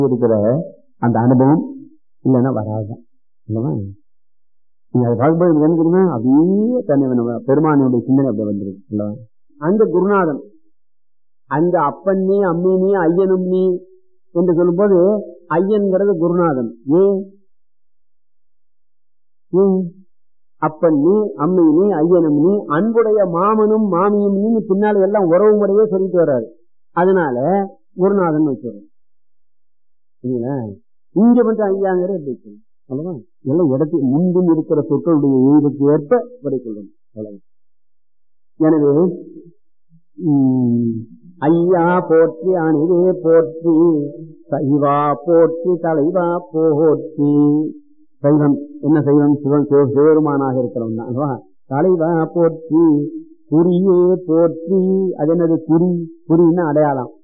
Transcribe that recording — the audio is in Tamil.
இருக்கிற அந்த அனுபவம் இல்லைன்னா வராது இல்லவா நீங்க அதை பார்க்கும்போது எனக்கு என்ன தெரியுமா அப்படியே தன்னை நம்ம பெருமானுடைய சிந்தனை அப்படி வந்துருக்கு இல்லவா அந்த குருநாதன் அந்த அப்பன் நீ அம்மி நீ ஐயனும் நீ என்று சொல்லும்போது ஐயன்கிறது குருநாதன் ஏன் ஏன் அப்பன் நீ அம்மி நீ ஐயனும் நீ அன்புடைய மாமனும் மாமியும் நீ பின்னால எல்லாம் உறவு முறையே சொல்லிட்டு வர்றாரு அதனால குருநாதன் வச்சுறோம் சரிங்களா இங்க மட்டும் ஐயாங்கிற எப்படி சொல்லணும் அவ்வளவுதான் எல்லாம் இடத்துக்கு முன்பின் இருக்கிற சொற்களுடைய எழுதுக்கு ஏற்ப விடை கொள்ளணும் அவ்வளவுதான் எனவே உம், ஐயா போற்றி அணிவே போற்றி சைவா போற்றி தலைவா போற்றி சைவம் என்ன சைவம் சிவன் சிவ சிவபெருமானாக இருக்கிறவன் தான் அல்லவா? தலைவா போற்றி குறியே போற்றி அது என்னது குறி குறின்னா அடையாளம்